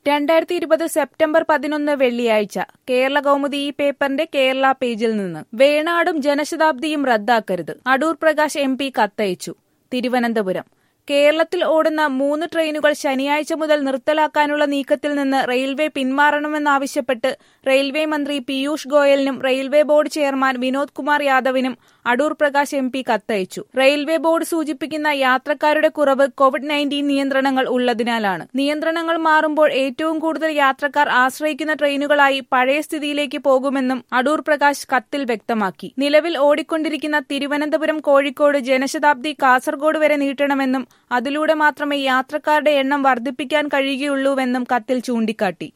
രണ്ടായിരത്തി ഇരുപത് സെപ്റ്റംബർ പതിനൊന്ന് വെള്ളിയാഴ്ച കേരള കൗമുദി ഈ പേപ്പറിന്റെ കേരള പേജിൽ നിന്ന് വേണാടും ജനശതാബ്ദിയും റദ്ദാക്കരുത് അടൂർ പ്രകാശ് എം പി കത്തയച്ചു തിരുവനന്തപുരം കേരളത്തിൽ ഓടുന്ന മൂന്ന് ട്രെയിനുകൾ ശനിയാഴ്ച മുതൽ നിർത്തലാക്കാനുള്ള നീക്കത്തിൽ നിന്ന് റെയിൽവേ പിന്മാറണമെന്നാവശ്യപ്പെട്ട് റെയിൽവേ മന്ത്രി പീയൂഷ് ഗോയലിനും railway board chairman Vinod Kumar യാദവിനും അടൂർ പ്രകാശ് എം പി കത്തയച്ചു റെയിൽവേ ബോർഡ് സൂചിപ്പിക്കുന്ന യാത്രക്കാരുടെ കുറവ് കോവിഡ് നയൻറ്റീൻ നിയന്ത്രണങ്ങൾ ഉള്ളതിനാലാണ് നിയന്ത്രണങ്ങൾ മാറുമ്പോൾ ഏറ്റവും കൂടുതൽ യാത്രക്കാർ ആശ്രയിക്കുന്ന ട്രെയിനുകളായി പഴയ സ്ഥിതിയിലേക്ക് പോകുമെന്നും അടൂർ പ്രകാശ് കത്തിൽ വ്യക്തമാക്കി നിലവിൽ ഓടിക്കൊണ്ടിരിക്കുന്ന തിരുവനന്തപുരം കോഴിക്കോട് ജനശതാബ്ദി കാസർഗോഡ് വരെ നീട്ടണമെന്നും അതിലൂടെ മാത്രമേ യാത്രക്കാരുടെ എണ്ണം വർദ്ധിപ്പിക്കാൻ കഴിയുകയുള്ളൂവെന്നും കത്തിൽ ചൂണ്ടിക്കാട്ടി